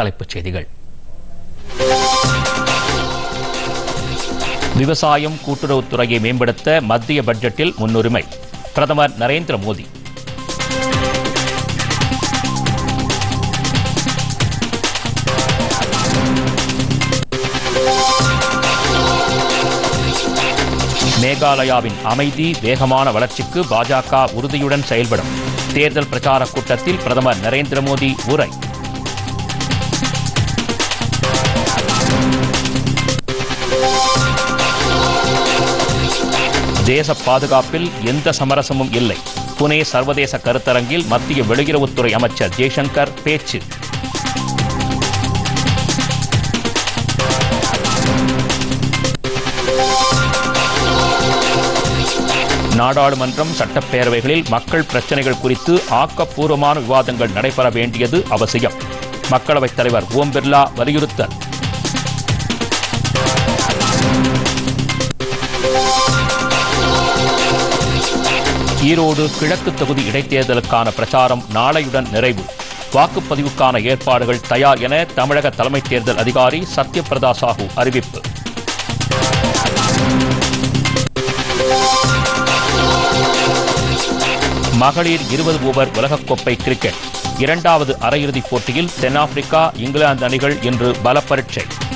தலைப்புச் செய்திகள் விவசாயம் கூட்டுறவுத்துறையை மேம்படுத்த மத்திய பட்ஜெட்டில் முன்னுரிமை பிரதமர் நரேந்திர மோடி மேகாலயாவின் அமைதி வேகமான வளர்ச்சிக்கு பாஜக உறுதியுடன் செயல்படும் தேர்தல் பிரச்சார கூட்டத்தில் பிரதமர் நரேந்திர மோடி உரை தேச பாதுகாப்பில் எந்த சமரசமும் இல்லை புனே சர்வதேச கருத்தரங்கில் மத்திய வெளியுறவுத்துறை அமைச்சர் ஜெய்சங்கர் பேச்சு நாடாளுமன்றம் சட்டப்பேரவைகளில் மக்கள் பிரச்சினைகள் குறித்து ஆக்கப்பூர்வமான விவாதங்கள் நடைபெற வேண்டியது அவசியம் மக்களவைத் தலைவர் ஓம் பிர்லா வலியுறுத்தல் ஈரோடு கிழக்கு தொகுதி இடைத்தேர்தலுக்கான பிரச்சாரம் நாளையுடன் நிறைவு வாக்குப்பதிவுக்கான ஏற்பாடுகள் தயார் என தமிழக தலைமை தேர்தல் அதிகாரி சத்யபிரதா சாஹூ அறிவிப்பு மகளிர் இருபது ஓவர் உலகக்கோப்பை கிரிக்கெட் இரண்டாவது அரையிறுதிப் போட்டியில் தென்னாப்பிரிக்கா இங்கிலாந்து அணிகள் இன்று பல பரீட்சை